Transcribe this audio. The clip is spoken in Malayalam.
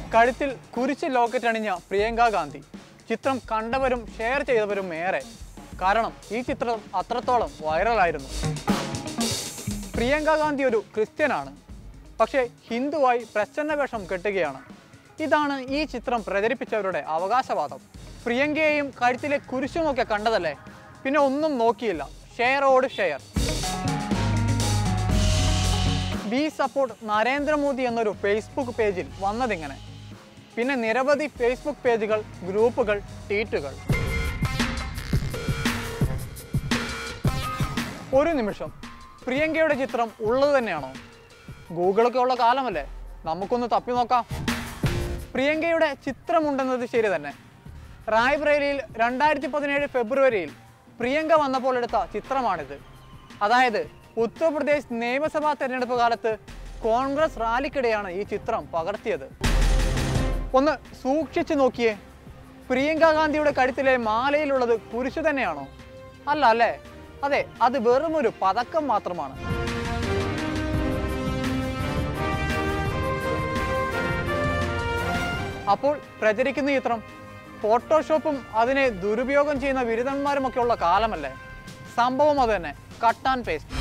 കഴുത്തിൽ കുരിശ് ലോക്കറ്റ് അണിഞ്ഞ പ്രിയങ്ക ഗാന്ധി ചിത്രം കണ്ടവരും ഷെയർ ചെയ്തവരും ഏറെ കാരണം ഈ ചിത്രം അത്രത്തോളം വൈറലായിരുന്നു പ്രിയങ്ക ഗാന്ധി ഒരു ക്രിസ്ത്യനാണ് പക്ഷേ ഹിന്ദുവായി പ്രച്ഛന്ന വേഷം കെട്ടുകയാണ് ഇതാണ് ഈ ചിത്രം പ്രചരിപ്പിച്ചവരുടെ അവകാശവാദം പ്രിയങ്കയെയും കഴുത്തിലെ കുരിശുമൊക്കെ കണ്ടതല്ലേ പിന്നെ ഒന്നും നോക്കിയില്ല ഷെയറോട് ഷെയർ ബി സപ്പോർട്ട് നരേന്ദ്രമോദി എന്നൊരു ഫേസ്ബുക്ക് പേജിൽ വന്നതിങ്ങനെ പിന്നെ നിരവധി ഫേസ്ബുക്ക് പേജുകൾ ഗ്രൂപ്പുകൾ ട്വീറ്റുകൾ ഒരു നിമിഷം പ്രിയങ്കയുടെ ചിത്രം ഉള്ളത് തന്നെയാണോ ഗൂഗിളൊക്കെ ഉള്ള കാലമല്ലേ നമുക്കൊന്ന് തപ്പി നോക്കാം പ്രിയങ്കയുടെ ചിത്രമുണ്ടെന്നത് ശരി തന്നെ റായ്ബറേലിയിൽ രണ്ടായിരത്തി പതിനേഴ് ഫെബ്രുവരിയിൽ പ്രിയങ്ക വന്നപ്പോൾ എടുത്ത ചിത്രമാണിത് അതായത് ഉത്തർപ്രദേശ് നിയമസഭാ തെരഞ്ഞെടുപ്പ് കാലത്ത് കോൺഗ്രസ് റാലിക്കിടെയാണ് ഈ ചിത്രം പകർത്തിയത് ഒന്ന് സൂക്ഷിച്ചു നോക്കിയേ പ്രിയങ്ക ഗാന്ധിയുടെ കഴുത്തിലെ മാലയിലുള്ളത് കുരിശു തന്നെയാണോ അല്ല അല്ലേ അതെ അത് വെറും ഒരു പതക്കം മാത്രമാണ് അപ്പോൾ പ്രചരിക്കുന്ന ചിത്രം ഫോട്ടോഷോപ്പും അതിനെ ദുരുപയോഗം ചെയ്യുന്ന ബിരുദന്മാരും ഒക്കെ ഉള്ള കാലമല്ലേ സംഭവം അത് തന്നെ കട്ട് ആൻഡ് പേസ്റ്റ്